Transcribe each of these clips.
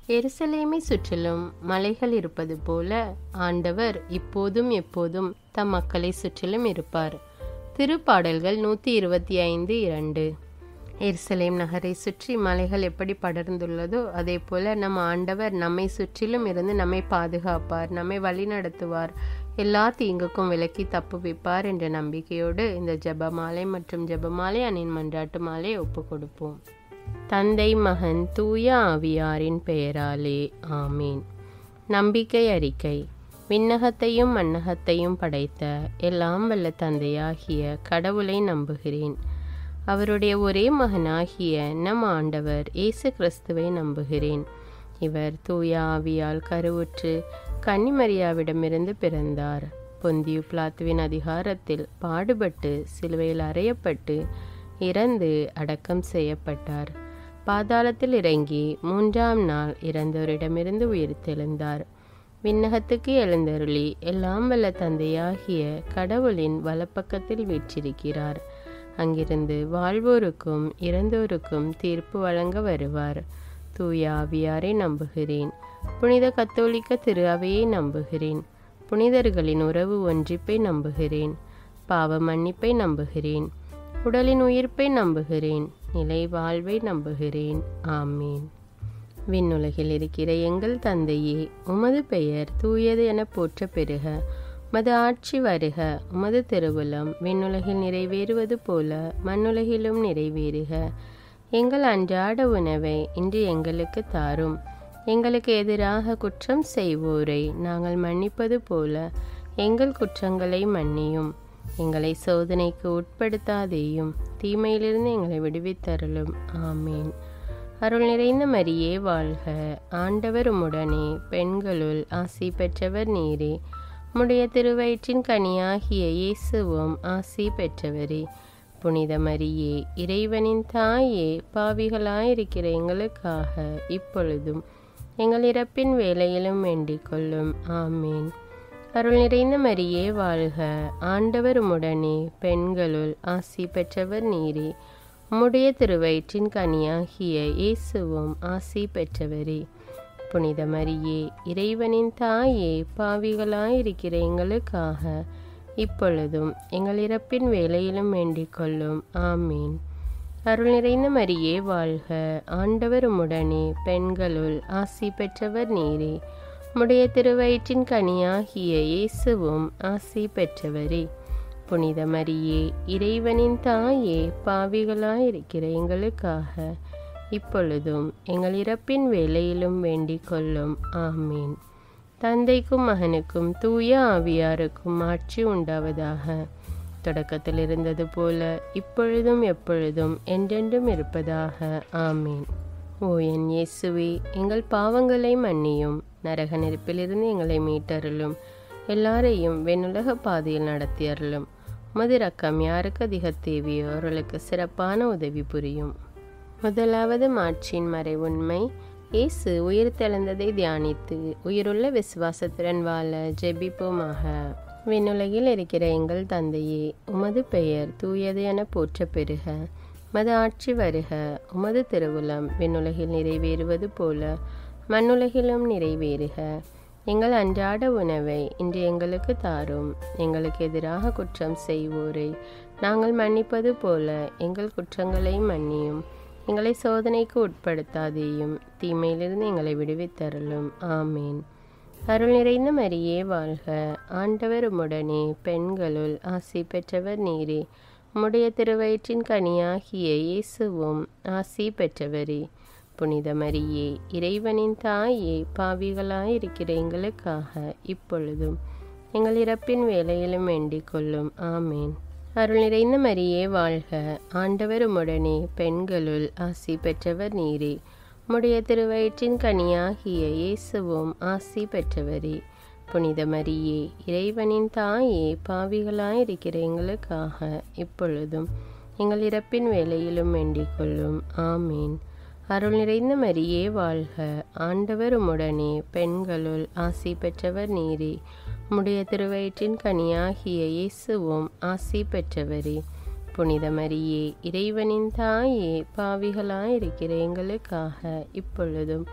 எருசலேமை சுற்றிலும் மலைகள் இருப்பது போல ஆண்டவர் இப்போதும் எப்போதும் தம் மக்களை சுற்றிலும் இருப்பார் திருப்பாடல்கள் நூற்றி இருபத்தி ஐந்து இரண்டு எருசலேம் நகரை சுற்றி மலைகள் எப்படி படர்ந்துள்ளதோ அதே போல நம் ஆண்டவர் நம்மை சுற்றிலும் இருந்து நம்மை பாதுகாப்பார் நம்மை வழிநடத்துவார் எல்லா தீங்குக்கும் விலக்கி தப்புவிப்பார் என்ற நம்பிக்கையோடு இந்த ஜெபமாலை மற்றும் ஜெபமாலை அணின் மன்றாட்டு மாலை ஒப்பு கொடுப்போம் தந்தை மகன் தூய ஆவியாரின் பெயராலே ஆமீன் நம்பிக்கை அறிக்கை விண்ணகத்தையும் மண்ணகத்தையும் படைத்த எல்லாம் வல்ல தந்தையாகிய கடவுளை நம்புகிறேன் அவருடைய ஒரே மகனாகிய நம் ஆண்டவர் இயேசு கிறிஸ்துவை நம்புகிறேன் இவர் தூய ஆவியால் கருவுற்று கன்னிமரியாவிடமிருந்து பிறந்தார் பொந்தியு பிளாத்துவின் அதிகாரத்தில் பாடுபட்டு சிலுவையில் அறையப்பட்டு இறந்து அடக்கம் செய்யப்பட்டார் பாதாளத்தில் இறங்கி மூன்றாம் நாள் இறந்தோரிடமிருந்து உயிர்த்தெழுந்தார் விண்ணகத்துக்கு எழுந்தருளி எல்லாம் வல்ல தந்தையாகிய கடவுளின் வலப்பக்கத்தில் வீற்றிருக்கிறார் அங்கிருந்து வாழ்வோருக்கும் இறந்தோருக்கும் தீர்ப்பு வழங்க வருவார் தூய ஆவியாரை நம்புகிறேன் புனித கத்தோலிக்க திரு அவையை நம்புகிறேன் புனிதர்களின் உறவு ஒன்றிப்பை நம்புகிறேன் பாவ மன்னிப்பை நம்புகிறேன் உடலின் உயிர்ப்பை நம்புகிறேன் நிலை வாழ்வை நம்புகிறேன் ஆமீன் விண்ணுலகில் இருக்கிற எங்கள் தந்தையே உமது பெயர் தூயது என போற்ற பெறுக உமது ஆட்சி வருக உமது திருவுளம் விண்ணுலகில் நிறைவேறுவது போல மண்ணுலகிலும் நிறைவேறுக எங்கள் அன்றாட உணவை இன்று எங்களுக்கு தாரும் எங்களுக்கு எதிராக குற்றம் செய்வோரை நாங்கள் மன்னிப்பது போல எங்கள் குற்றங்களை மன்னியும் எங்களை சோதனைக்கு உட்படுத்தாதேயும் தீமையிலிருந்து எங்களை விடுவித்தருளும் ஆமீன் அருள் நிறைந்த மரியே வாழ்க ஆண்டவர் உம்முடனே பெண்களுள் ஆசி பெற்றவர் நீரே உம்முடைய திருவயிற்றின் கனியாகிய இயேசுவும் ஆசி பெற்றவரே புனித மரியே இறைவனின் தாயே பாவிகளாயிருக்கிற எங்களுக்காக இப்பொழுதும் எங்கள் இறப்பின் வேலையிலும் வேண்டிக் கொள்ளும் ஆமீன் அருள் நிறைந்த மரியே வாழ்க ஆண்டவர் உம்முடனே பெண்களுள் ஆசி பெற்றவர் நீரே உம்முடைய திருவயிற்றின் கனியாகிய இயேசுவும் ஆசி பெற்றவரே புனித மரியே இறைவனின் தாயே பாவிகளாயிருக்கிற எங்களுக்காக இப்பொழுதும் எங்கள் இறப்பின் வேலையிலும் வேண்டிக் கொள்ளும் ஆமீன் அருள் நிறைந்த மரியே வாழ்க ஆண்டவர் உம்முடனே பெண்களுள் ஆசி பெற்றவர் நீரே உம்முடைய திருவயிற்றின் கனியாகிய இயேசுவும் ஆசி பெற்றவரே புனித மரியே இறைவனின் தாயே பாவிகளாயிருக்கிற எங்களுக்காக இப்பொழுதும் எங்கள் இறப்பின் வேலையிலும் வேண்டிக் கொள்ளும் ஆமீன் தந்தைக்கும் மகனுக்கும் தூய ஆவியாருக்கும் ஆட்சி உண்டாவதாக தொடக்கத்தில் இருந்தது போல இப்பொழுதும் எப்பொழுதும் என்றென்றும் இருப்பதாக ஆமீன் ஓ என் இயேசுவே எங்கள் பாவங்களை மன்னியும் நரக நெருப்பிலிருந்து எங்களை மீட்டருளும் எல்லாரையும் வெண்ணுலக பாதையில் நடத்தியருளும் உமது ரக்கம் யாருக்கு அதிக தேவையோ அவர்களுக்கு சிறப்பான உதவி புரியும் முதலாவது மாட்சியின் மறை உண்மை இயேசு உயிர் தெழுந்ததை தியானித்து உயிருள்ள விசுவாசத்துடன் வாழ ஜெபிப்போமாக விண்ணுலகில் இருக்கிற எங்கள் தந்தையே உமது பெயர் தூயது என போற்ற பெறுக உமது ஆட்சி வருக உமது திருவுளம் விண்ணுலகில் நிறைவேறுவது போல மண்ணுலகிலும் நிறைவேறுக எங்கள் அன்றாட உணவை இன்று எங்களுக்கு தாரும் எங்களுக்கு எதிராக குற்றம் செய்வோரை நாங்கள் மன்னிப்பது போல எங்கள் குற்றங்களை மன்னியும் எங்களை சோதனைக்கு உட்படுத்தாதேயும் தீமையிலிருந்து எங்களை விடுவித்தருளும் ஆமீன் அருள் நிறைந்த மரியே வாழ்க ஆண்டவர் உம்முடனே பெண்களுள் ஆசி பெற்றவர் நீரே உம்முடைய திருவயிற்றின் கனியாகிய இயேசுவும் ஆசி பெற்றவரே புனித மரியே இறைவனின் தாயே பாவிகளாயிருக்கிற எங்களுக்காக இப்பொழுதும் எங்கள் இறப்பின் வேலையிலும் வேண்டிக் கொள்ளும் ஆமீன் அருள் நிறைந்த மரியே வாழ்க ஆண்டவர் உம்முடனே பெண்களுள் ஆசி பெற்றவர் நீரே உம்முடைய திருவயிற்றின் கனியாகிய இயேசுவும் ஆசி பெற்றவரே புனித மரியே இறைவனின் தாயே பாவிகளாயிருக்கிற எங்களுக்காக இப்பொழுதும் எங்கள் இறப்பின் வேலையிலும் வேண்டிக் கொள்ளும் ஆமீன் அருள் நிறைந்த மரியே வாழ்க ஆண்டவர் உம்முடனே பெண்களுள் ஆசி பெற்றவர் நீரே உம்முடைய திருவயிற்றின் கனியாகிய இயேசுவும் ஆசி பெற்றவரே புனித மரியே இறைவனின் தாயே பாவிகளாயிருக்கிற எங்களுக்காக இப்பொழுதும்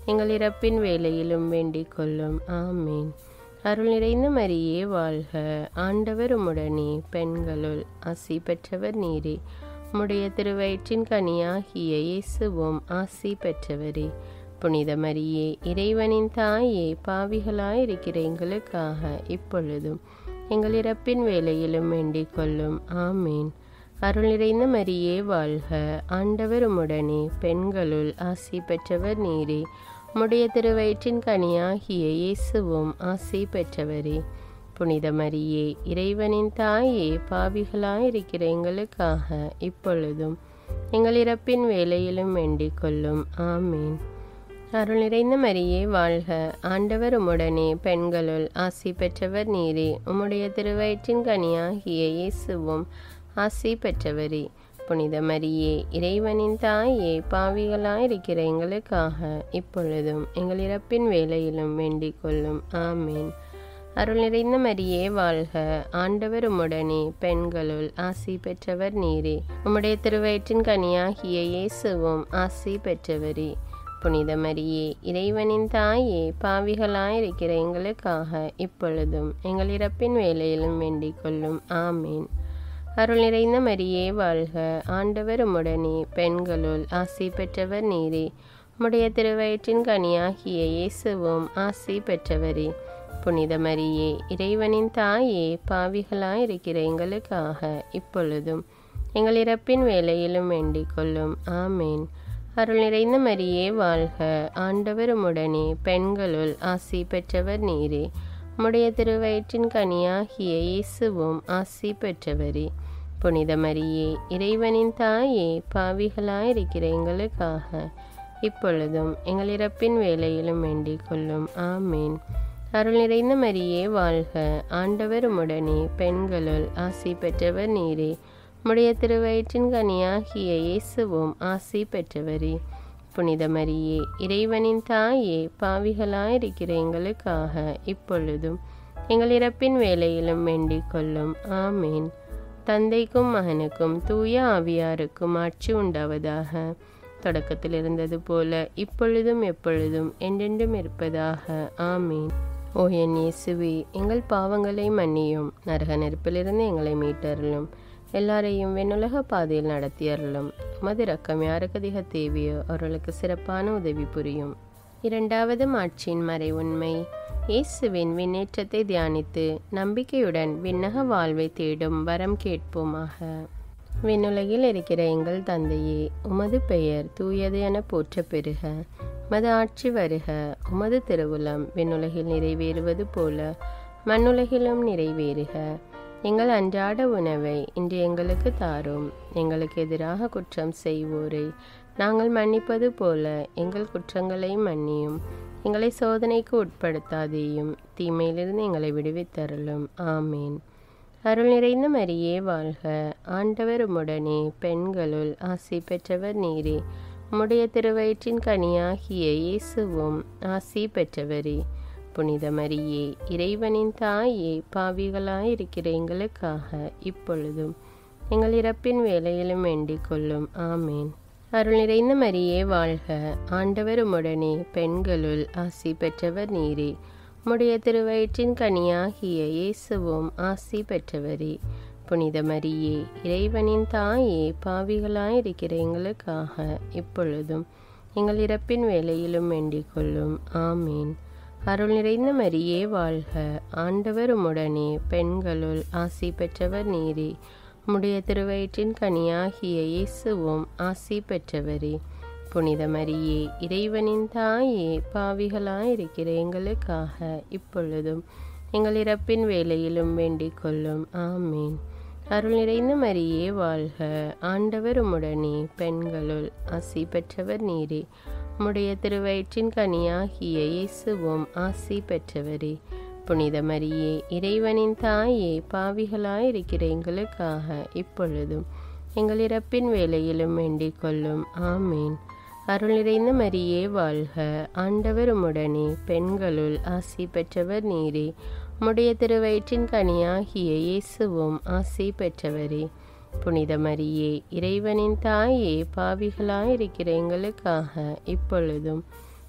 எங்கள் இறப்பின் வேலையிலும் வேண்டிக் கொள்ளும் ஆமீன் அருள் நிறைந்த மரியே வாழ்க ஆண்டவர் உம்முடனே பெண்களுள் ஆசி பெற்றவர் நீரே உம்முடைய திருவயிற்றின் கனியாகிய இயேசுவும் ஆசி பெற்றவரே புனித மரியே இறைவனின் தாயே பாவிகளாயிருக்கிற எங்களுக்காக இப்பொழுதும் எங்கள் இறப்பின் வேலையிலும் வேண்டிக் கொள்ளும் ஆமீன் அருள் நிறைந்த மரியே வாழ்க ஆண்டவர் உம்முடனே பெண்களுள் ஆசி பெற்றவர் நீரே உம்முடைய திருவயிற்றின் கனியாகிய இயேசுவும் ஆசி பெற்றவரே புனித மரியே இறைவனின் தாயே பாவிகளாயிருக்கிற எங்களுக்காக இப்பொழுதும் எங்கள் இறப்பின் வேலையிலும் வேண்டிக் கொள்ளும் ஆமீன் அருள் நிறைந்த மரியே வாழ்க ஆண்டவர் உம்முடனே பெண்களுள் ஆசி பெற்றவர் நீரே உம்முடைய திருவயிற்றின் கனியாகிய இயேசுவும் ஆசி பெற்றவரே புனித மரியே இறைவனின் தாயே பாவிகளாயிருக்கிற எங்களுக்காக இப்பொழுதும் எங்கள் இறப்பின் வேலையிலும் வேண்டிக் கொள்ளும் ஆமீன் அருள் நிறைந்த மரியே வாழ்க ஆண்டவர் உம்முடனே பெண்களுள் ஆசி பெற்றவர் நீரே உம்முடைய திருவயிற்றின் கனியாகிய இயேசுவும் ஆசி பெற்றவரே புனித மரியே இறைவனின் தாயே பாவிகளாயிருக்கிற எங்களுக்காக இப்பொழுதும் எங்கள் இறப்பின் வேலையிலும் வேண்டிக் கொள்ளும் ஆமீன் அருள் நிறைந்த மரியே வாழ்க ஆண்டவர் உம்முடனே பெண்களுள் ஆசி பெற்றவர் நீரே உம்முடைய திருவயிற்றின் கனியாகிய இயேசுவும் ஆசி பெற்றவரே புனித மரியே இறைவனின் தாயே பாவிகளாயிருக்கிற எங்களுக்காக இப்பொழுதும் எங்கள் இறப்பின் வேலையிலும் வேண்டிக் கொள்ளும் ஆமீன் அருள் நிறைந்த மரியே வாழ்க ஆண்டவர் உம்முடனே பெண்களுள் ஆசி பெற்றவர் நீரே உம்முடைய திருவயிற்றின் கனியாகிய இயேசுவும் ஆசி பெற்றவரே புனித மரியே இறைவனின் தாயே பாவிகளாயிருக்கிற எங்களுக்காக இப்பொழுதும் எங்கள் இறப்பின் வேலையிலும் வேண்டிக் கொள்ளும் ஆமீன் அருள் நிறைந்த மரியே வாழ்க ஆண்டவர் உம்முடனே பெண்களுள் ஆசி பெற்றவர் நீரே உம்முடைய திருவயிற்றின் கனியாகிய இயேசுவும் ஆசி பெற்றவரே புனித மரியே இறைவனின் தாயே பாவிகளாயிருக்கிற எங்களுக்காக இப்பொழுதும் எங்கள் இறப்பின் வேலையிலும் வேண்டிக் கொள்ளும் ஆமீன் தந்தைக்கும் மகனுக்கும் தூய ஆவியாருக்கும் ஆட்சி உண்டாவதாக தொடக்கத்தில் இருந்தது போல இப்பொழுதும் எப்பொழுதும் என்றென்றும் இருப்பதாக ஆமீன் ஓ என் இயேசுவே எங்கள் பாவங்களை மன்னியும் நரக நெருப்பிலிருந்து எங்களை மீட்டருளும் எல்லாரையும் வெண்ணுலக பாதையில் நடத்தியருளும் மது ரக்கம் யாருக்கு அதிக தேவையோ அவர்களுக்கு சிறப்பான உதவி புரியும் இரண்டாவது மாட்சியின் மறை உண்மை இயேசுவின் விண்ணேற்றத்தை தியானித்து நம்பிக்கையுடன் விண்ணக வாழ்வை தேடும் வரம் கேட்போமாக விண்ணுலகில் இருக்கிற எங்கள் தந்தையே உமது பெயர் தூயது என போற்ற பெறுக மது ஆட்சி வருக உமது திருவுளம் விண்ணுலகில் நிறைவேறுவது போல மண்ணுலகிலும் நிறைவேறுக எங்கள் அன்றாட உணவை இன்று எங்களுக்கு தாரும் எங்களுக்கு எதிராக குற்றம் செய்வோரை நாங்கள் மன்னிப்பது போல எங்கள் குற்றங்களை மன்னியும் எங்களை சோதனைக்கு உட்படுத்தாதேயும் தீமையிலிருந்து எங்களை விடுவித்தருளும் ஆமீன் அருள் நிறைந்த மரியே வாழ்க ஆண்டவர் உம்முடனே பெண்களுள் ஆசி பெற்றவர் நீரே உம்முடைய திருவயிற்றின் கனியாகிய இயேசுவும் ஆசி பெற்றவரே புனித மரியே இறைவனின் தாயே பாவிகளாயிருக்கிற எங்களுக்காக இப்பொழுதும் எங்கள் இறப்பின் வேலையிலும் வேண்டிக் கொள்ளும் ஆமேன் அருள் நிறைந்த மரியே வாழ்க ஆண்டவர் உம்முடனே பெண்களுள் ஆசி பெற்றவர் நீரே உம்முடைய திருவயிற்றின் கனியாகிய இயேசுவும் ஆசி பெற்றவரே புனித மரியே இறைவனின் தாயே பாவிகளாயிருக்கிற எங்களுக்காக இப்பொழுதும் எங்கள் இறப்பின் வேலையிலும் வேண்டிக் கொள்ளும் ஆமீன் அருள் நிறைந்த மரியே வாழ்க ஆண்டவர் உம்முடனே பெண்களுள் ஆசி பெற்றவர் நீரே உம்முடைய திருவயிற்றின் கனியாகிய இயேசுவும் ஆசி பெற்றவரே புனித மரியே இறைவனின் தாயே பாவிகளாயிருக்கிற எங்களுக்காக இப்பொழுதும் எங்கள் இறப்பின் வேலையிலும் வேண்டிக் கொள்ளும் ஆமீன் அருள் நிறைந்த மரியே வாழ்க ஆண்டவர் உம்முடனே பெண்களுள் ஆசி பெற்றவர் நீரே உம்முடைய திருவயிற்றின் கனியாகிய இயேசுவும் ஆசி பெற்றவரே புனித மரியே இறைவனின் தாயே பாவிகளாயிருக்கிற எங்களுக்காக இப்பொழுதும் எங்கள் இறப்பின் வேலையிலும் வேண்டிக் கொள்ளும் ஆமீன் அருள் நிறைந்த மரியே வாழ்க ஆண்டவர் உம்முடனே பெண்களுள் ஆசி பெற்றவர் நீரே உம்முடைய திருவயிற்றின் கனியாகிய இயேசுவும் ஆசி பெற்றவரே புனித மரியே இறைவனின் தாயே பாவிகளாயிருக்கிற எங்களுக்காக இப்பொழுதும்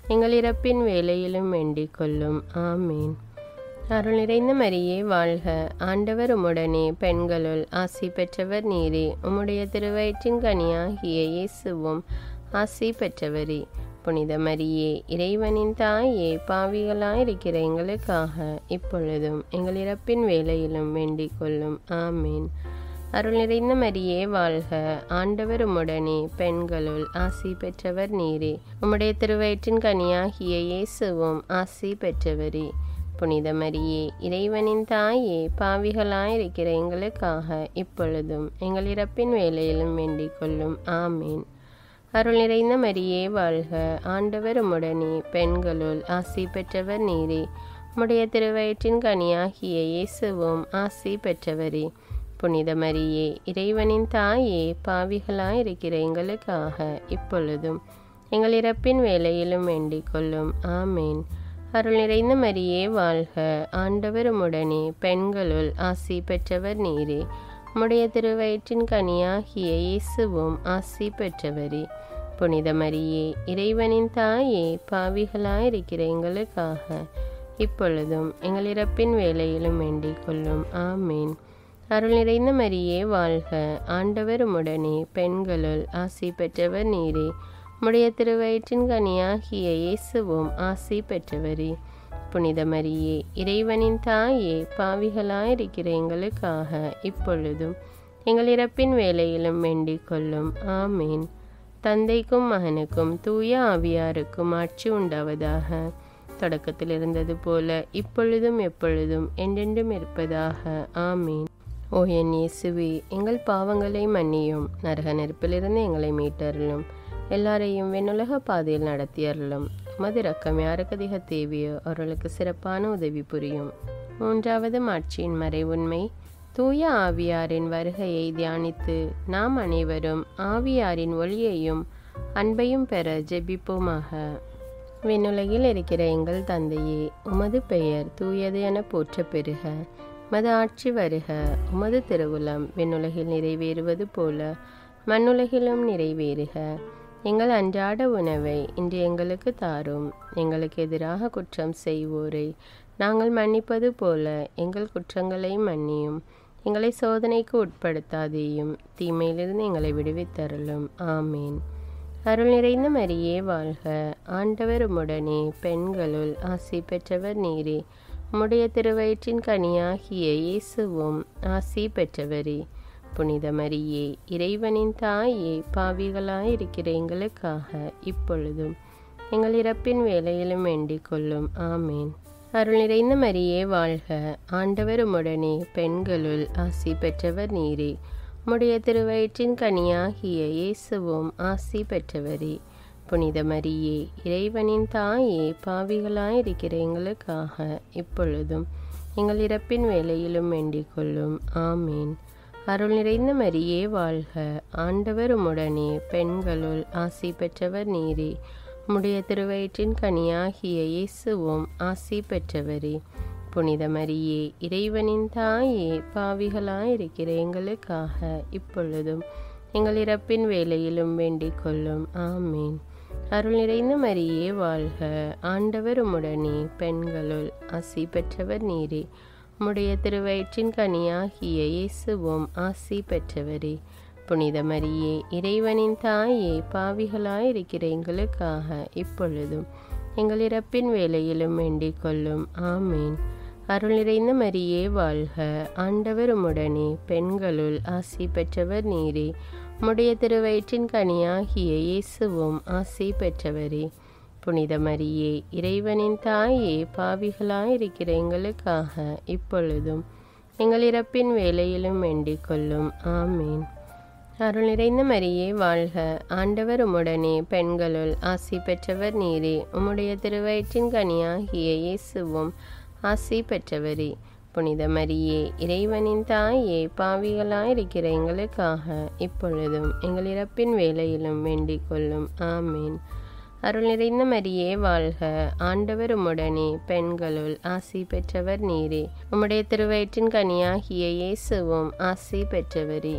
எங்கள் இறப்பின் வேலையிலும் வேண்டிக் கொள்ளும் ஆமீன் அருள் நிறைந்த மரியே வாழ்க ஆண்டவர் உம்முடனே பெண்களுள் ஆசி பெற்றவர் நீரே உம்முடைய திருவயிற்றின் கனியாகிய இயேசுவும் ஆசி பெற்றவரே புனித மரியே இறைவனின் தாயே பாவிகளாயிருக்கிற எங்களுக்காக இப்பொழுதும் எங்கள் இறப்பின் வேலையிலும் வேண்டிக் கொள்ளும் ஆமீன் அருள் நிறைந்த மரியே வாழ்க ஆண்டவர் உம்முடனே பெண்களுள் ஆசி பெற்றவர் நீரே உம்முடைய திருவயிற்றின் கனியாகிய இயேசுவும் ஆசி பெற்றவரே புனித மரியே இறைவனின் தாயே பாவிகளாயிருக்கிற எங்களுக்காக இப்பொழுதும் எங்கள் இறப்பின் வேலையிலும் வேண்டிக் கொள்ளும் ஆமீன் அருள் நிறைந்த மரியே வாழ்க ஆண்டவர் உம்முடனே பெண்களுள் ஆசி பெற்றவர் நீரே உம்முடைய திருவயிற்றின் கனியாகிய இயேசுவும் ஆசி பெற்றவரே புனித மரியே இறைவனின் தாயே பாவிகளாயிருக்கிற எங்களுக்காக இப்பொழுதும் எங்கள் இறப்பின் வேலையிலும் வேண்டிக் கொள்ளும் ஆமேன் அருள் நிறைந்த மரியே வாழ்க ஆண்டவர் உம்முடனே பெண்களுள் ஆசி பெற்றவர் நீரே உம்முடைய திருவயிற்றின் கனியாகிய இயேசுவும் ஆசி பெற்றவரே புனித மரியே இறைவனின் தாயே பாவிகளாயிருக்கிற எங்களுக்காக இப்பொழுதும் எங்கள் இறப்பின் வேலையிலும் வேண்டிக் கொள்ளும் ஆமேன் அருள் நிறைந்த மரியே வாழ்க ஆண்டவர் உம்முடனே பெண்களுள் ஆசி பெற்றவர் நீரே உம்முடைய திருவயிற்றின் கனியாகிய இயேசுவும் ஆசி பெற்றவரே புனித மரியே இறைவனின் தாயே பாவிகளாயிருக்கிற எங்களுக்காக இப்பொழுதும் எங்கள் இறப்பின் வேலையிலும் வேண்டிக் கொள்ளும் ஆமேன் தந்தைக்கும் மகனுக்கும் தூய ஆவியாருக்கும் ஆட்சி உண்டாவதாக தொடக்கத்தில் இருந்தது போல இப்பொழுதும் எப்பொழுதும் என்றென்றும் இருப்பதாக ஆமீன் ஓ என் இயேசுவே எங்கள் பாவங்களை மன்னியும் நரக நெருப்பிலிருந்து எங்களை மீட்டருளும் எல்லாரையும் வெண்ணுலக பாதையில் நடத்தியருளும் மது ரக்கம் யாருக்கு அதிக தேவையோ அவர்களுக்கு சிறப்பான உதவி புரியும் மூன்றாவது மாட்சியின் மறைவுண்மை தூய ஆவியாரின் வருகையை தியானித்து நாம் அனைவரும் ஆவியாரின் ஒளியையும் அன்பையும் பெற ஜெபிப்போமாக விண்ணுலகில் இருக்கிற எங்கள் தந்தையே உமது பெயர் தூயது என போற்ற பெறுக மது ஆட்சி வருக உமது திருவுளம் விண்ணுலகில் நிறைவேறுவது போல மண்ணுலகிலும் நிறைவேறுக எங்கள் அன்றாட உணவை இன்று எங்களுக்கு தாரும் எங்களுக்கு எதிராக குற்றம் செய்வோரை நாங்கள் மன்னிப்பது போல எங்கள் குற்றங்களை மன்னியும் எங்களை சோதனைக்கு உட்படுத்தாதேயும் தீமையிலிருந்து எங்களை விடுவித்தருளும் ஆமீன் அருள் நிறைந்த மரியே வாழ்க ஆண்டவர் உம்முடனே பெண்களுள் ஆசி பெற்றவர் நீரே உம்முடைய திருவயிற்றின் கனியாகிய இயேசுவும் ஆசி பெற்றவரே புனித மரியே இறைவனின் தாயே பாவிகளாயிருக்கிற எங்களுக்காக இப்பொழுதும் எங்கள் இறப்பின் வேலையிலும் வேண்டிக் கொள்ளும் ஆமேன் அருள் நிறைந்த மரியே வாழ்க ஆண்டவர் உம்முடனே பெண்களுள் ஆசி பெற்றவர் நீரே உம்முடைய திருவயிற்றின் கனியாகிய இயேசுவும் ஆசி பெற்றவரே புனித மரியே இறைவனின் தாயே பாவிகளாயிருக்கிற எங்களுக்காக இப்பொழுதும் எங்கள் இறப்பின் வேலையிலும் வேண்டிக் கொள்ளும் ஆமீன் அருள் நிறைந்த மரியே வாழ்க ஆண்டவர் உம்முடனே பெண்களுள் ஆசி பெற்றவர் நீரே உம்முடைய திருவயிற்றின் கனியாகிய இயேசுவும் ஆசி பெற்றவரே புனித மரியே இறைவனின் தாயே பாவிகளாயிருக்கிற எங்களுக்காக இப்பொழுதும் எங்கள் இறப்பின் வேலையிலும் வேண்டிக் கொள்ளும் ஆமீன் அருள் நிறைந்த மரியே வாழ்க ஆண்டவர் உம்முடனே பெண்களுள் ஆசி பெற்றவர் நீரே உம்முடைய திருவயிற்றின் கனியாகிய இயேசுவும் ஆசி பெற்றவரே புனித மரியே இறைவனின் தாயே பாவிகளாயிருக்கிற எங்களுக்காக இப்பொழுதும் எங்கள் இறப்பின் வேலையிலும் வேண்டிக் கொள்ளும் ஆமீன் அருள் நிறைந்த மரியே வாழ்க ஆண்டவர் உம்முடனே பெண்களுள் ஆசி பெற்றவர் நீரே உம்முடைய திருவயிற்றின் கனியாகிய இயேசுவும் ஆசி பெற்றவரே புனித மரியே இறைவனின் தாயே பாவிகளாயிருக்கிற எங்களுக்காக இப்பொழுதும் எங்கள் இறப்பின் வேலையிலும் வேண்டிக் கொள்ளும் ஆமீன் அருள் நிறைந்த மரியே வாழ்க ஆண்டவர் உம்முடனே பெண்களுள் ஆசி பெற்றவர் நீரே உம்முடைய திருவயிற்றின் கனியாகிய இயேசுவும் ஆசி பெற்றவரே புனித மரியே இறைவனின் தாயே பாவிகளாயிருக்கிற எங்களுக்காக இப்பொழுதும் எங்கள் இறப்பின் வேலையிலும் வேண்டிக் கொள்ளும் ஆமீன் அருள் நிறைந்த மரியே வாழ்க ஆண்டவர் உம்முடனே பெண்களுள் ஆசி பெற்றவர் நீரே உம்முடைய திருவயிற்றின் கனியாகிய இயேசுவும் ஆசி பெற்றவரே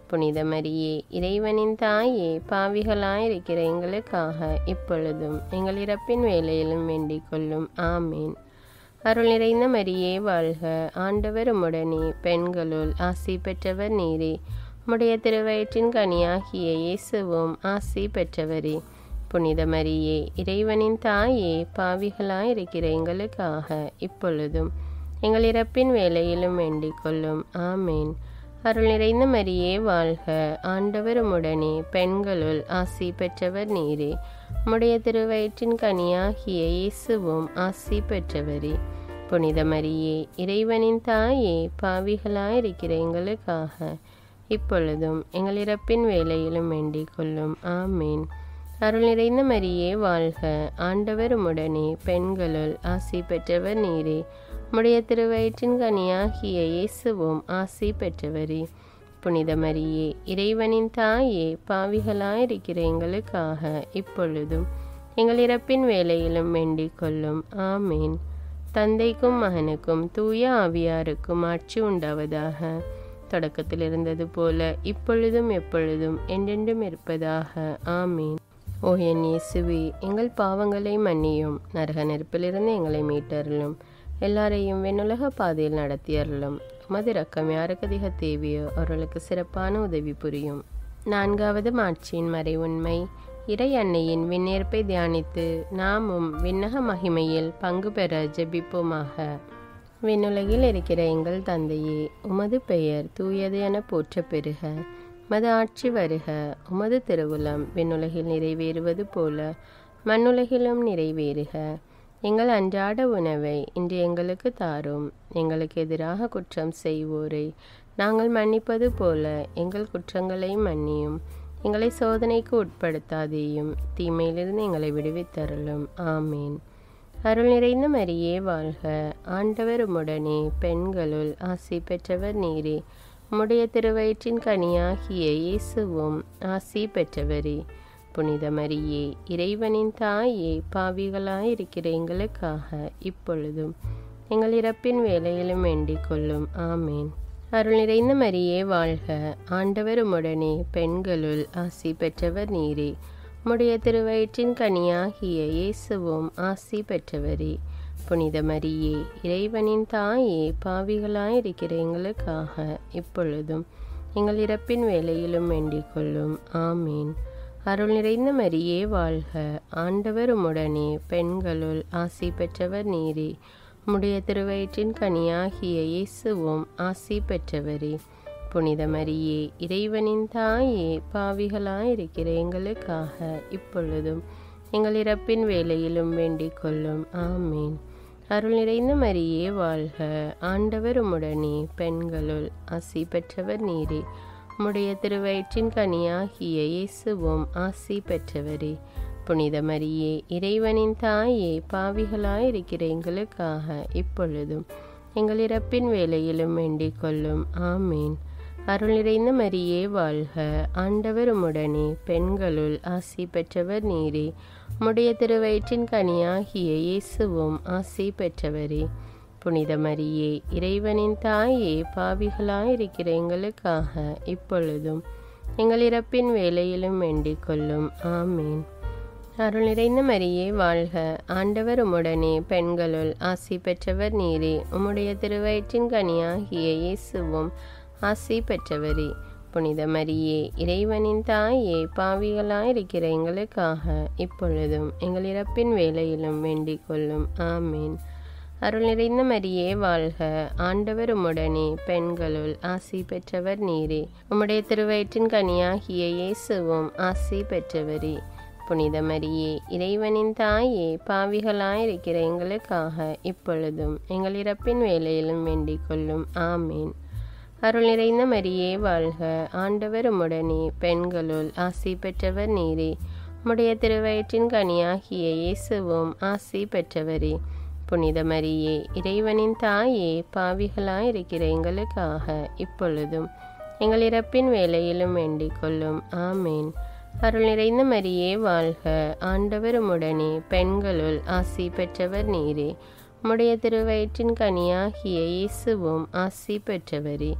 புனித மரியே இறைவனின் தாயே பாவிகளாயிருக்கிற எங்களுக்காக இப்பொழுதும் எங்கள் இறப்பின் வேலையிலும் வேண்டிக் கொள்ளும் ஆமேன் அருள் நிறைந்த மரியே வாழ்க ஆண்டவர் உம்முடனே பெண்களுள் ஆசி பெற்றவர் நீரே உம்முடைய திருவயிற்றின் கனியாகிய இயேசுவும் ஆசி பெற்றவரே புனித மரியே இறைவனின் தாயே பாவிகளாயிருக்கிற எங்களுக்காக இப்பொழுதும் எங்கள் இறப்பின் வேலையிலும் வேண்டிக் கொள்ளும் ஆமேன் அருள் நிறைந்த மரியே வாழ்க ஆண்டவர் உம்முடனே பெண்களுள் ஆசி பெற்றவர் நீரே உம்முடைய திருவயிற்றின் கனியாகிய இயேசுவும் ஆசி பெற்றவரே புனித மரியே இறைவனின் தாயே பாவிகளாயிருக்கிற எங்களுக்காக இப்பொழுதும் எங்கள் இறப்பின் வேலையிலும் வேண்டிக் கொள்ளும் ஆமேன் அருள் நிறைந்த மரியே வாழ்க ஆண்டவர் உம்முடனே பெண்களுள் ஆசி பெற்றவர் நீரே உம்முடைய திருவயிற்றின் கனியாகிய இயேசுவும் ஆசி பெற்றவரே புனித மரியே இறைவனின் தாயே பாவிகளாயிருக்கிற எங்களுக்காக இப்பொழுதும் எங்கள் இறப்பின் வேலையிலும் வேண்டிக் கொள்ளும் ஆமேன் தந்தைக்கும் மகனுக்கும் தூய ஆவியாருக்கும் ஆட்சி உண்டாவதாக தொடக்கத்தில் இருந்தது போல இப்பொழுதும் எப்பொழுதும் என்றென்றும் இருப்பதாக ஆமீன் ஓ என் இயேசுவே எங்கள் பாவங்களை மன்னியும் நரக நெருப்பிலிருந்து எங்களை மீட்டருளும் எல்லாரையும் வெண்ணுலக பாதையில் நடத்தியருளும் உமது ரக்கம் யாருக்கு அதிக தேவையோ அவர்களுக்கு சிறப்பான உதவி புரியும் நான்காவது மாட்சியின் மறை உண்மை இறை அன்னையின் விண்ணேற்பை தியானித்து நாமும் விண்ணக மகிமையில் பங்கு பெற ஜெபிப்போமாக விண்ணுலகில் இருக்கிற எங்கள் தந்தையே உமது பெயர் தூயது என போற்ற பெறுக மது ஆட்சி வருக உமது திருவுளம் விண்ணுலகில் நிறைவேறுவது போல மண்ணுலகிலும் நிறைவேறுக எங்கள் அன்றாட உணவை இன்று எங்களுக்கு தாரும் எங்களுக்கு எதிராக குற்றம் செய்வோரை நாங்கள் மன்னிப்பது போல எங்கள் குற்றங்களை மன்னியும் எங்களை சோதனைக்கு உட்படுத்தாதேயும் தீமையிலிருந்து எங்களை விடுவித்தருளும் ஆமீன் அருள் நிறைந்த மரியே வாழ்க ஆண்டவர் உம்முடனே பெண்களுள் ஆசி பெற்றவர் நீரே உம்முடைய திருவயிற்றின் கனியாகிய இயேசுவும் ஆசி பெற்றவரே புனித மரியே இறைவனின் தாயே பாவிகளாயிருக்கிற எங்களுக்காக இப்பொழுதும் எங்கள் இறப்பின் வேலையிலும் வேண்டிக் கொள்ளும் ஆமேன் அருள் நிறைந்த மரியே வாழ்க ஆண்டவர் உம்முடனே பெண்களுள் ஆசி பெற்றவர் நீரே உம்முடைய திருவயிற்றின் கனியாகிய இயேசுவும் ஆசி பெற்றவரே புனித மரியே இறைவனின் தாயே பாவிகளாயிருக்கிற எங்களுக்காக இப்பொழுதும் எங்கள் இறப்பின் வேலையிலும் வேண்டிக் கொள்ளும் ஆமீன் அருள் நிறைந்த மரியே வாழ்க ஆண்டவர் உம்முடனே பெண்களுள் ஆசி பெற்றவர் நீரே உம்முடைய திருவயிற்றின் கனியாகிய இயேசுவும் ஆசி பெற்றவரே புனித மரியே இறைவனின் தாயே பாவிகளாயிருக்கிற எங்களுக்காக இப்பொழுதும் எங்கள் இறப்பின் வேலையிலும் வேண்டிக் கொள்ளும் ஆமீன் அருள் நிறைந்த மரியே வாழ்க ஆண்டவர் உம்முடனே பெண்களுள் ஆசி பெற்றவர் நீரே உம்முடைய திருவயிற்றின் கனியாகிய இயேசுவும் ஆசி பெற்றவரே புனித மரியே இறைவனின் தாயே பாவிகளாயிருக்கிற எங்களுக்காக இப்பொழுதும் எங்கள் இறப்பின் வேலையிலும் வேண்டிக் கொள்ளும் ஆமீன் அருள் நிறைந்த மரியே வாழ்க ஆண்டவர் உம்முடனே பெண்களுள் ஆசி பெற்றவர் நீரே உம்முடைய திருவயிற்றின் கனியாகிய இயேசுவும் ஆசி பெற்றவரே புனித மரியே இறைவனின் தாயே பாவிகளாயிருக்கிற எங்களுக்காக இப்பொழுதும் எங்கள் இறப்பின் வேலையிலும் வேண்டிக் கொள்ளும் ஆமீன் அருள் நிறைந்த மரியே வாழ்க ஆண்டவர் உம்முடனே பெண்களுள் ஆசி பெற்றவர் நீரே உம்முடைய திருவயிற்றின் கனியாகிய இயேசுவும் ஆசி பெற்றவரே புனித மரியே இறைவனின் தாயே பாவிகளாயிருக்கிற எங்களுக்காக இப்பொழுதும் எங்கள் இறப்பின் வேலையிலும் வேண்டிக் கொள்ளும் ஆமீன் அருள் நிறைந்த மரியே வாழ்க ஆண்டவர் உம்முடனே பெண்களுள் ஆசி பெற்றவர் நீரே உம்முடைய திருவயிற்றின் கனியாகிய இயேசுவும் ஆசி பெற்றவரே புனித மரியே இறைவனின் தாயே பாவிகளாயிருக்கிற எங்களுக்காக இப்பொழுதும் எங்கள் இறப்பின் வேலையிலும் வேண்டிக் கொள்ளும் ஆமீன் அருள் நிறைந்த மரியே வாழ்க ஆண்டவர் உம்முடனே பெண்களுள் ஆசி பெற்றவர் நீரே உம்முடைய திருவயிற்றின் கனியாகிய இயேசுவும் ஆசி பெற்றவரே புனித மரியே இறைவனின் தாயே பாவிகளாயிருக்கிற எங்களுக்காக இப்பொழுதும் எங்கள் இறப்பின் வேலையிலும் வேண்டிக் கொள்ளும் ஆமேன் அருள் நிறைந்த மரியே வாழ்க ஆண்டவர் உம்முடனே பெண்களுள் ஆசி பெற்றவர் நீரே உம்முடைய திருவயிற்றின் கனியாகிய இயேசுவும் ஆசி பெற்றவரே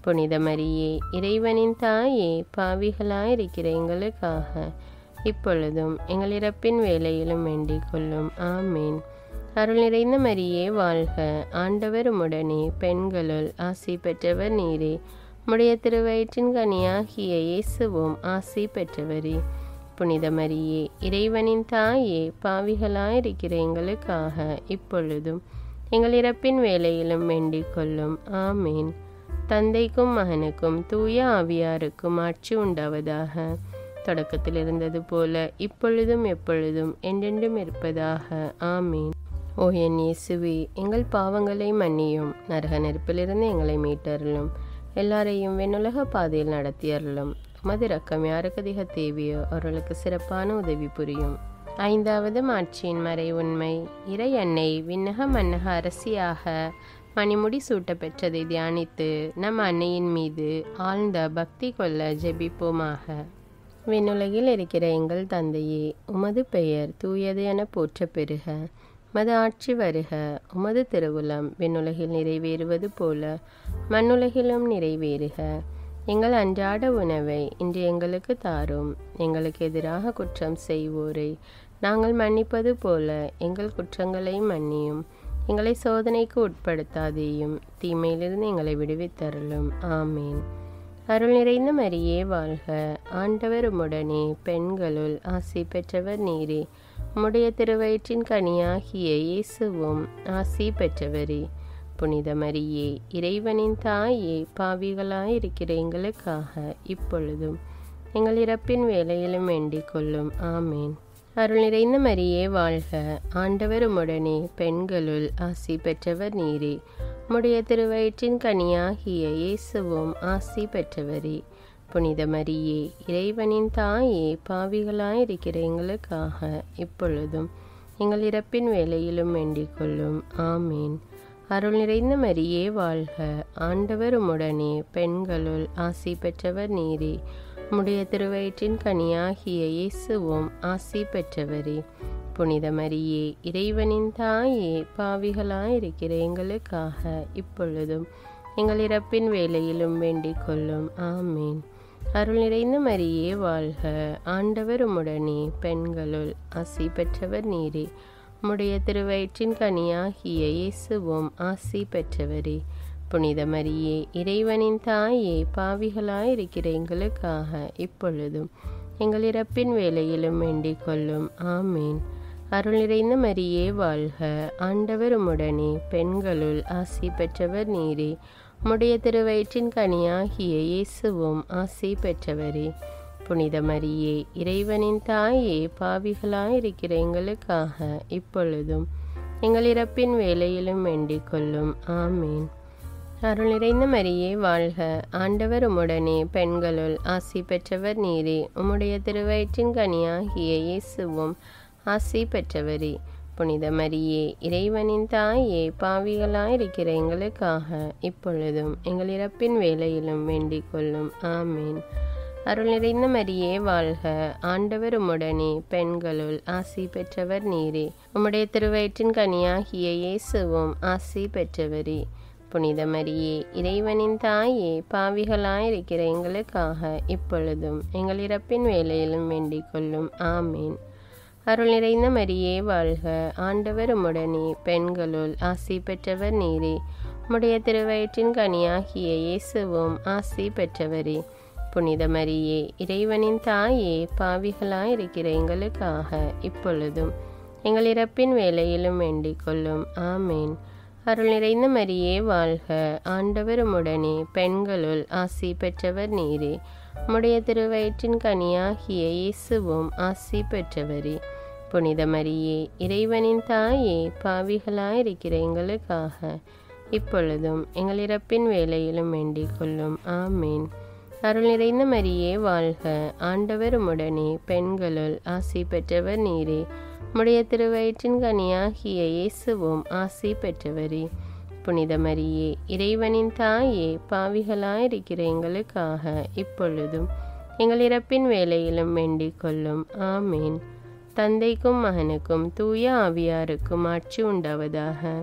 புனித மரியே இறைவனின் தாயே பாவிகளாயிருக்கிற எங்களுக்காக இப்பொழுதும் எங்கள் இறப்பின் வேலையிலும் வேண்டிக் கொள்ளும் ஆமேன் அருள் நிறைந்த மரியே வாழ்க ஆண்டவர் உடனே பெண்களுள் ஆசி பெற்றவர் நீரே உடைய திருவயிற்றின் கனியாகிய இயேசுவும் ஆசி பெற்றவரே புனித மரியே இறைவனின் தாயே பாவிகளாயிருக்கிற எங்களுக்காக இப்பொழுதும் எங்கள் இறப்பின் வேலையிலும் வேண்டிக் கொள்ளும் ஆமேன் தந்தைக்கும் மகனுக்கும் தூய ஆவியாருக்கும் ஆட்சி உண்டாவதாக தொடக்கத்தில் இருந்தது போல இப்பொழுதும் எப்பொழுதும் என்றென்றும் இருப்பதாக ஆமீன் ஓ என் இயேசுவே எங்கள் பாவங்களை மன்னியும் நரக நெருப்பிலிருந்து எங்களை மீட்டருளும் எல்லாரையும் வெண்ணுலக பாதையில் நடத்தியருளும் மது ரக்கம் யாருக்கு அதிக தேவையோ அவர்களுக்கு சிறப்பான உதவி புரியும் ஐந்தாவது மாட்சியின் மறை உண்மை இறை அன்னை விண்ணக மன்னக அரசியாக மணிமுடி சூட்ட பெற்றதை தியானித்து நம் அன்னையின் மீது ஆழ்ந்த பக்தி கொள்ள ஜெபிப்போமாக விண்ணுலகில் இருக்கிற எங்கள் தந்தையே உமது பெயர் தூயது என போற்ற பெறுக மது ஆட்சி வருக உமது திருவுளம் விண்ணுலகில் நிறைவேறுவது போல மண்ணுலகிலும் நிறைவேறுக எங்கள் அன்றாட உணவை இன்று எங்களுக்கு தாரும் எங்களுக்கு எதிராக குற்றம் செய்வோரை நாங்கள் மன்னிப்பது போல எங்கள் குற்றங்களை மன்னியும் எங்களை சோதனைக்கு உட்படுத்தாதேயும் தீமையிலிருந்து எங்களை விடுவித்தருளும் ஆமீன் அருள் நிறைந்த மரியே வாழ்க ஆண்டவர் உம்முடனே பெண்களுள் ஆசி பெற்றவர் நீரே உம்முடைய திருவயிற்றின் கனியாகிய இயேசுவும் ஆசி பெற்றவரே புனித மரியே இறைவனின் தாயே பாவிகளாயிருக்கிற எங்களுக்காக இப்பொழுதும் எங்கள் இறப்பின் வேலையிலும் வேண்டிக் கொள்ளும் ஆமேன் அருள் நிறைந்த மரியே வாழ்க ஆண்டவர் உம்முடனே பெண்களுள் ஆசி பெற்றவர் நீரே உம்முடைய திருவயிற்றின் கனியாகிய இயேசுவும் ஆசி பெற்றவரே புனித மரியே இறைவனின் தாயே பாவிகளாயிருக்கிற எங்களுக்காக இப்பொழுதும் எங்கள் இறப்பின் வேலையிலும் வேண்டிக் கொள்ளும் ஆமீன் அருள் நிறைந்த மரியே வாழ்க ஆண்டவர் உம்முடனே பெண்களுள் ஆசி பெற்றவர் நீரே உம்முடைய திருவயிற்றின் கனியாகிய இயேசுவும் ஆசி பெற்றவரே புனித மரியே இறைவனின் தாயே பாவிகளாயிருக்கிற எங்களுக்காக இப்பொழுதும் எங்கள் இறப்பின் வேலையிலும் வேண்டிக் கொள்ளும் ஆமீன் அருள் நிறைந்த மரியே வாழ்க ஆண்டவர் உம்முடனே பெண்களுள் ஆசி பெற்றவர் நீரே உம்முடைய திருவயிற்றின் கனியாகிய இயேசுவும் ஆசி பெற்றவரே புனித மரியே இறைவனின் தாயே பாவிகளாயிருக்கிற எங்களுக்காக இப்பொழுதும் எங்கள் இறப்பின் வேலையிலும் வேண்டிக் கொள்ளும் ஆமீன் அருள் நிறைந்த மரியே வாழ்க ஆண்டவர் உம்முடனே பெண்களுள் ஆசி பெற்றவர் நீரே உம்முடைய திருவயிற்றின் கனியாகிய இயேசுவும் ஆசி பெற்றவரே புனித மரியே இறைவனின் தாயே பாவிகளாயிருக்கிற எங்களுக்காக இப்பொழுதும் எங்கள் இறப்பின் வேலையிலும் வேண்டிக் கொள்ளும் ஆமீன் அருள் நிறைந்த மரியே வாழ்க ஆண்டவர் உம்முடனே பெண்களுள் ஆசி பெற்றவர் நீரே உம்முடைய திருவயிற்றின் கனியாகிய இயேசுவும் ஆசி பெற்றவரே புனித மரியே இறைவனின் தாயே பாவிகளாயிருக்கிற எங்களுக்காக இப்பொழுதும் எங்கள் இறப்பின் வேலையிலும் வேண்டிக் கொள்ளும் ஆமீன் அருள் நிறைந்த மரியே வாழ்க ஆண்டவர் உம்முடனே பெண்களுள் ஆசி பெற்றவர் நீரே உம்முடைய திருவயிற்றின் கனியாகிய இயேசுவும் ஆசி பெற்றவரே புனித மரியே இறைவனின் தாயே பாவிகளாயிருக்கிற எங்களுக்காக இப்பொழுதும் எங்கள் இறப்பின் வேலையிலும் வேண்டிக் கொள்ளும் ஆமீன் அருள் நிறைந்த மரியே வாழ்க ஆண்டவர் உம்முடனே பெண்களுள் ஆசி பெற்றவர் நீரே உம்முடைய திருவயிற்றின் கனியாகிய இயேசுவும் ஆசி பெற்றவரே புனித மரியே இறைவனின் தாயே பாவிகளாயிருக்கிற எங்களுக்காக இப்பொழுதும் எங்கள் இறப்பின் வேலையிலும் வேண்டிக் கொள்ளும் ஆமேன் அருள் நிறைந்த மரியே வாழ்க ஆண்டவர் உம்முடனே பெண்களுள் ஆசி பெற்றவர் நீரே உம்முடைய திருவயிற்றின் கனியாகிய இயேசுவும் ஆசி பெற்றவரே புனித மரியே இறைவனின் தாயே பாவிகளாயிருக்கிற எங்களுக்காக இப்பொழுதும் எங்கள் இறப்பின் வேலையிலும் வேண்டிக் கொள்ளும் ஆமேன் அருள் நிறைந்த மரியே வாழ்க ஆண்டவர் உம்முடனே பெண்களுள் ஆசி பெற்றவர் நீரே உம்முடைய திருவயிற்றின் கனியாகிய இயேசுவும் ஆசி பெற்றவரே புனித மரியே இறைவனின் தாயே பாவிகளாயிருக்கிற எங்களுக்காக இப்பொழுதும் எங்கள் இறப்பின் வேலையிலும் வேண்டிக் கொள்ளும் ஆமேன் தந்தைக்கும் மகனுக்கும் தூய ஆவியாருக்கும் ஆட்சி உண்டாவதாக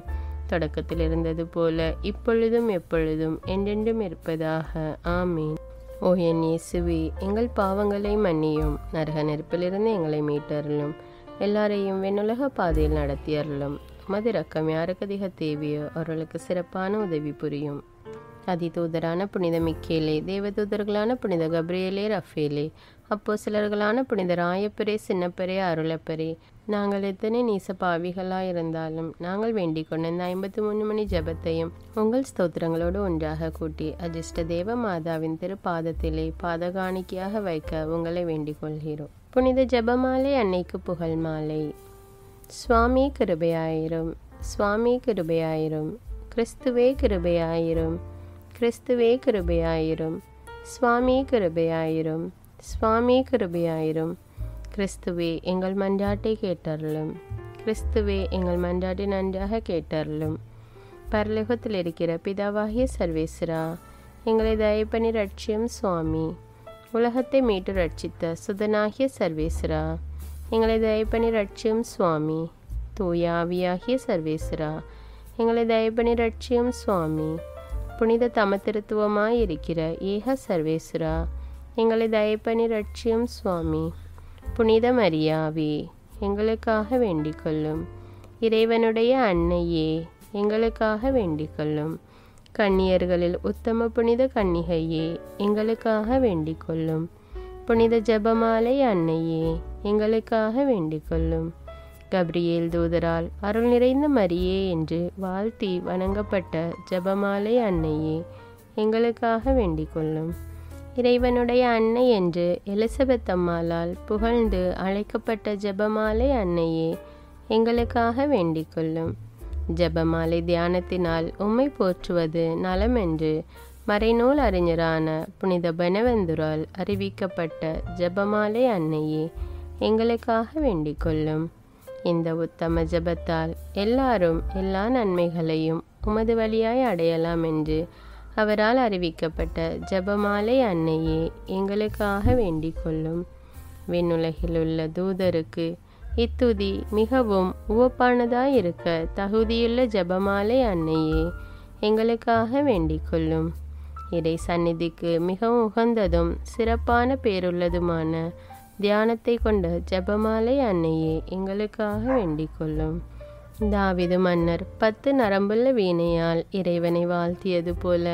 தொடக்கத்தில் இருந்தது போல இப்பொழுதும் எப்பொழுதும் என்றென்றும் இருப்பதாக ஆமீன் ஓ என் இயேசுவே எங்கள் பாவங்களை மன்னியும் நரக நெருப்பிலிருந்து எங்களை மீட்டருளும் எல்லாரையும் வெண்ணுலக பாதையில் நடத்தியருளும் மது ரக்கம் யாருக்கு அதிக தேவையோ அவர்களுக்கு சிறப்பான உதவி புரியும் அதிதூதரான புனித மிக்கேலே தேவதூதர்களான புனித கப்ரியேலே ரஃபேலே அப்போ சிலர்களான புனித ராயப்பரே சின்னப்பரே அருளப்பரே நாங்கள் எத்தனை நீச பாவிகளாக இருந்தாலும் நாங்கள் வேண்டிக் கொண்ட இந்த ஐம்பத்தி மூணு மணி ஜபத்தையும் உங்கள் ஸ்தோத்திரங்களோடு ஒன்றாக கூட்டி அஜிஷ்ட தேவ மாதாவின் திருப்பாதத்திலே பாதகாணிக்கையாக வைக்க உங்களை வேண்டிக் கொள்கிறோம் புனித ஜபமாலை அன்னைக்கு புகழ் மாலை சுவாமி கிருபையாயிரும் சுவாமி கிருபையாயிரும் கிறிஸ்துவே கிருபையாயிரும் கிறிஸ்துவே கிருபையாயிரும் சுவாமி கிருபையாயிரும் சுவாமி கிருபையாயிரும் கிறிஸ்துவே எங்கள் மன்றாட்டை கேட்டருளும் கிறிஸ்துவே எங்கள் மன்றாட்டை நன்றாக கேட்டருளும் பரலோகத்தில் இருக்கிற பிதாவாகிய சர்வேஸ்வரா எங்களை தயப்பணி ரட்சியம் சுவாமி உலகத்தை மீட்டு ரட்சித்த சுதனாகிய சர்வேஸ்வரா எங்களை தயப்பணி ரட்சியம் சுவாமி தூய ஆவியாகிய சர்வேஸ்வரா எங்களை தயப்பணி ரட்சியம் சுவாமி புனித தமத்திருத்துவமாய் இருக்கிற ஏக சர்வேஸ்வரா எங்களை தயப்பணி ரட்சியம் சுவாமி புனித மரியாவே எங்களுக்காக வேண்டிக் கொள்ளும் இறைவனுடைய அன்னையே எங்களுக்காக வேண்டிக் கொள்ளும் கன்னியர்களில் உத்தம புனித கன்னிகையே எங்களுக்காக வேண்டிக் கொள்ளும் புனித ஜபமாலை அன்னையே எங்களுக்காக வேண்டிக் கொள்ளும் கப்ரியேல் தூதரால் அருள் நிறைந்த மரியே என்று வாழ்த்தி வணங்கப்பட்ட ஜபமாலை அன்னையே எங்களுக்காக வேண்டிக் கொள்ளும் இறைவனுடைய அன்னை என்று எலிசபெத் அம்மாளால் புகழ்ந்து அழைக்கப்பட்ட ஜபமாலை அன்னையே எங்களுக்காக வேண்டிக் கொள்ளும் ஜபமாலை தியானத்தினால் உம்மை போற்றுவது நலம் என்று மறைநூல் அறிஞரான புனித பனவந்துரால் அறிவிக்கப்பட்ட ஜபமாலை அன்னையே எங்களுக்காக வேண்டிக் கொள்ளும் இந்த உத்தம ஜபத்தால் எல்லாரும் எல்லா நன்மைகளையும் உமது வழியாய் அடையலாம் என்று அவரால் அறிவிக்கப்பட்ட ஜபமாலை அன்னையே எங்களுக்காக வேண்டிக் கொள்ளும் விண்ணுலகில் உள்ள தூதருக்கு இத்துதி மிகவும் உவப்பானதாய் இருக்க தகுதியுள்ள ஜபமாலை அன்னையே எங்களுக்காக வேண்டிக் கொள்ளும் இறை சந்நிதிக்கு மிகவும் உகந்ததும் சிறப்பான பேருள்ளதுமான தியானத்தை கொண்ட ஜபமாலை அன்னையே எங்களுக்காக வேண்டிக் கொள்ளும் தாவிது மன்னர் பத்து நரம்புள்ள வீணையால் இறைவனை வாழ்த்தியது போல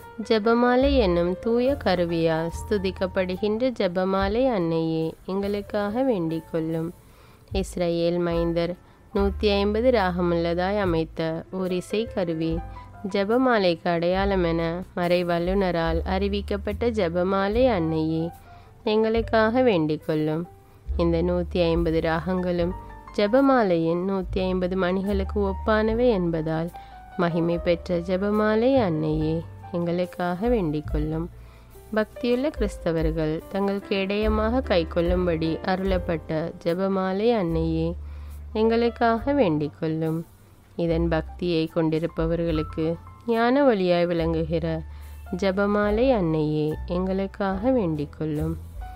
ஜபமாலை என்னும் தூய கருவியால் ஸ்துதிக்கப்படுகின்ற ஜபமாலை அன்னையே எங்களுக்காக வேண்டிக் கொள்ளும் இஸ்ரேல் மைந்தர் நூற்றி ஐம்பது ராகமுள்ளதாய் அமைத்த ஓர் இசை கருவி ஜபமாலைக்கு அடையாளம் என மறை வல்லுனரால் அறிவிக்கப்பட்ட ஜபமாலை அன்னையே எங்களுக்காக வேண்டிக் கொள்ளும் இந்த நூற்றி ஐம்பது ராகங்களும் ஜபமாலையின் நூற்றி ஐம்பது மணிகளுக்கு ஒப்பானவை என்பதால் மகிமை பெற்ற ஜபமாலை அன்னையே எங்களுக்காக வேண்டிக் கொள்ளும் பக்தியுள்ள கிறிஸ்தவர்கள் தங்களுக்கு இடையமாக கைக்கொள்ளும்படி அருளப்பட்ட ஜபமாலை அன்னையே எங்களுக்காக வேண்டிக் கொள்ளும் இதன் பக்தியை கொண்டிருப்பவர்களுக்கு ஞான வழியாய் விளங்குகிற ஜபமாலை அன்னையே எங்களுக்காக வேண்டிக் கொள்ளும்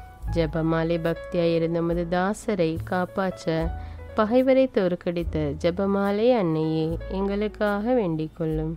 ஜபமாலை பக்தியாய் இருந்த நமது தாசரை காப்பாற்ற பகைவரை தோற்கடித்த ஜபமாலை அன்னையே எங்களுக்காக வேண்டிக் கொள்ளும்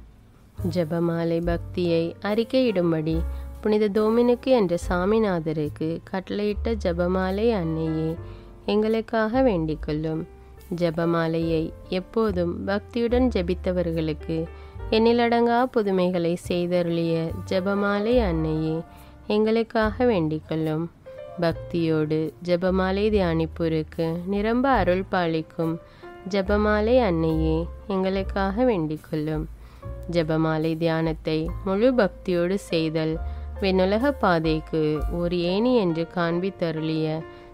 ஜபமாலை பக்தியை அறிக்கையிடும்படி புனித தோமினுக்கு என்ற சாமிநாதருக்கு கட்டளையிட்ட ஜபமாலை அன்னையே எங்களுக்காக வேண்டிக் கொள்ளும் ஜபமாலையை எப்போதும் பக்தியுடன் ஜெபித்தவர்களுக்கு எண்ணிலடங்கா புதுமைகளை செய்தருளிய ஜபமாலை அன்னையே எங்களுக்காக வேண்டிக் கொள்ளும் பக்தியோடு ஜபமாலை தியானிப்போருக்கு நிரம்ப அருள் பாலிக்கும் ஜபமாலை அன்னையே எங்களுக்காக வேண்டிக் கொள்ளும் ஜபமாலை தியானத்தை முழு பக்தியோடு செய்தல் விண்ணுலக பாதைக்கு ஒரு ஏணி என்று காண்பித்தருளிய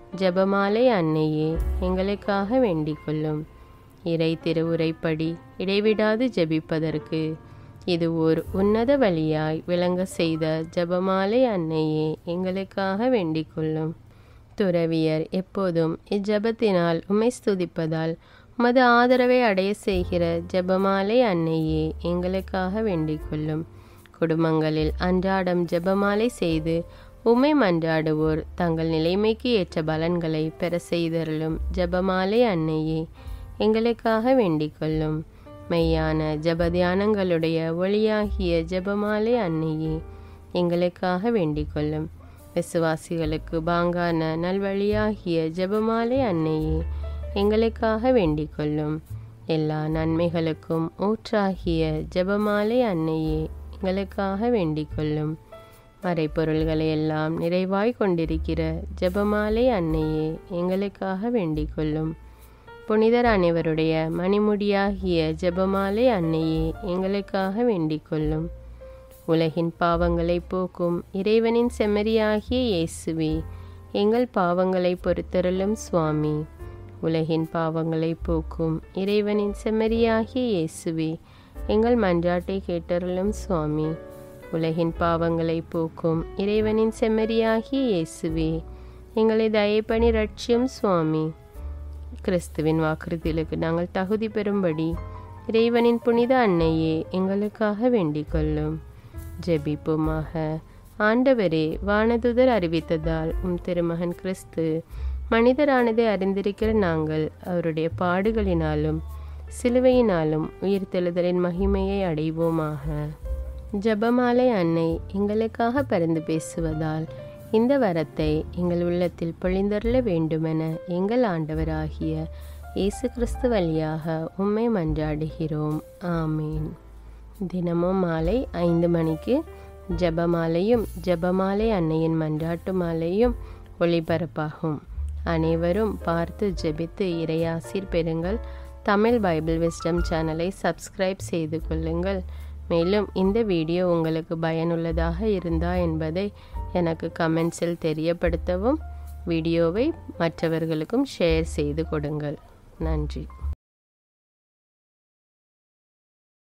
ஜபமாலை அன்னையே எங்களுக்காக வேண்டிக் கொள்ளும் இறை திருவுரைப்படி இடைவிடாது ஜெபிப்பதற்கு இது ஓர் உன்னத வழியாய் விளங்க செய்த ஜபமாலை அன்னையே எங்களுக்காக வேண்டிக் கொள்ளும் துறவியர் எப்போதும் இஜபத்தினால் உமை ஸ்துதிப்பதால் உமது ஆதரவை அடைய செய்கிற ஜபமாலை அன்னையே எங்களுக்காக வேண்டிக் கொள்ளும் குடும்பங்களில் அன்றாடம் ஜபமாலை செய்து உமை மன்றாடுவோர் தங்கள் நிலைமைக்கு ஏற்ற பலன்களை பெற செய்தருளும் ஜபமாலை அன்னையே எங்களுக்காக வேண்டிக் கொள்ளும் மெய்யான ஜபதியானங்களுடைய ஒளியாகிய ஜெபமாலை அன்னையே எங்களுக்காக வேண்டிக் கொள்ளும் விசுவாசிகளுக்கு பாங்கான நல்வழியாகிய ஜெபமாலை அன்னையே எங்களுக்காக வேண்டிக் கொள்ளும் எல்லா நன்மைகளுக்கும் ஊற்றாகிய ஜெபமாலை அன்னையே எங்களுக்காக வேண்டிக் கொள்ளும் மறைப்பொருள்களை எல்லாம் நிறைவாய் கொண்டிருக்கிற ஜெபமாலை அன்னையே எங்களுக்காக வேண்டிக் கொள்ளும் புனிதர் அனைவருடைய மணிமுடியாகிய ஜெபமாலை அன்னையே எங்களுக்காக வேண்டிக் கொள்ளும் உலகின் பாவங்களை போக்கும் இறைவனின் செம்மறியாகிய இயேசுவே எங்கள் பாவங்களை பொறுத்தருளும் சுவாமி உலகின் பாவங்களை போக்கும் இறைவனின் செம்மறியாகிய இயேசுவே எங்கள் மன்றாட்டை கேட்டருளும் சுவாமி உலகின் பாவங்களை போக்கும் இறைவனின் செம்மறியாகிய இயேசுவே எங்களை தயப்பணி ரட்சியும் சுவாமி கிறிஸ்துவின் வாக்குறுதிகளுக்கு நாங்கள் தகுதி பெறும்படி இறைவனின் புனித அன்னையே எங்களுக்காக வேண்டிக் கொள்ளும் ஜெபிப்போமாக ஆண்டவரே வானதுதர் அறிவித்ததால் உம் திருமகன் கிறிஸ்து மனிதரானதை அறிந்திருக்கிற நாங்கள் அவருடைய பாடுகளினாலும் சிலுவையினாலும் உயிர்த்தெழுதலின் மகிமையை அடைவோமாக ஜபமாலை அன்னை எங்களுக்காக பரிந்து பேசுவதால் இந்த வரத்தை எங்கள் உள்ளத்தில் பொழிந்தருள வேண்டுமென எங்கள் ஆண்டவராகிய இயேசு கிறிஸ்து வழியாக உம்மை மன்றாடுகிறோம் ஆமீன் தினமும் மாலை ஐந்து மணிக்கு ஜபமாலையும் ஜபமாலை அன்னையின் மன்றாட்டு மாலையும் ஒளிபரப்பாகும் அனைவரும் பார்த்து ஜெபித்து இறையாசிர் பெறுங்கள் தமிழ் பைபிள் விஸ்டம் சேனலை சப்ஸ்கிரைப் செய்து கொள்ளுங்கள் மேலும் இந்த வீடியோ உங்களுக்கு பயனுள்ளதாக இருந்தா என்பதை எனக்கு கமெண்ட்ஸில் தெரியப்படுத்தவும் வீடியோவை மற்றவர்களுக்கும் ஷேர் செய்து கொடுங்கள் நன்றி